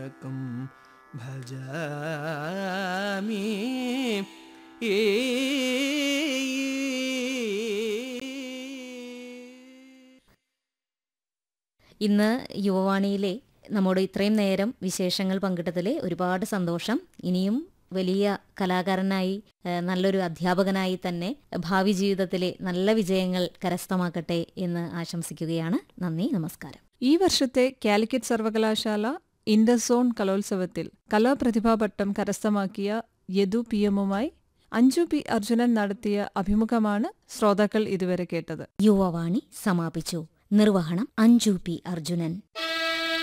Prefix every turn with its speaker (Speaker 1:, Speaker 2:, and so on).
Speaker 1: താരകം ഭജാമി ഏ
Speaker 2: ഇന്ന് യുവവാണിയിലെ നമ്മോട് ഇത്രയും നേരം വിശേഷങ്ങൾ പങ്കിട്ടതിൽ ഒരുപാട് സന്തോഷം ഇനിയും വലിയ കലാകാരനായി ഏഹ്, നല്ലൊരു അധ്യാപകനായി തന്നെ ഭാവി ജീവിതത്തിലെ നല്ല വിജയങ്ങൾ കരസ്ഥമാക്കട്ടെ എന്ന് ആശംസിക്കുകയാണ് നന്ദി നമസ്കാരം
Speaker 3: ഈ വർഷത്തെ കാലിക്കറ്റ് സർവകലാശാല ഇൻഡസോൺ കലോത്സവത്തിൽ കലാപ്രതിഭാപട്ടം കരസ്ഥമാക്കിയ യദു പി എമ്മുമായി അഞ്ജു പി അർജുനൻ നടത്തിയ അഭിമുഖമാണ് ശ്രോതാക്കൾ ഇതുവരെ കേട്ടത്
Speaker 2: യുവവാണി സമാപിച്ചു നിർവഹണം അഞ്ജു പി അർജുനൻ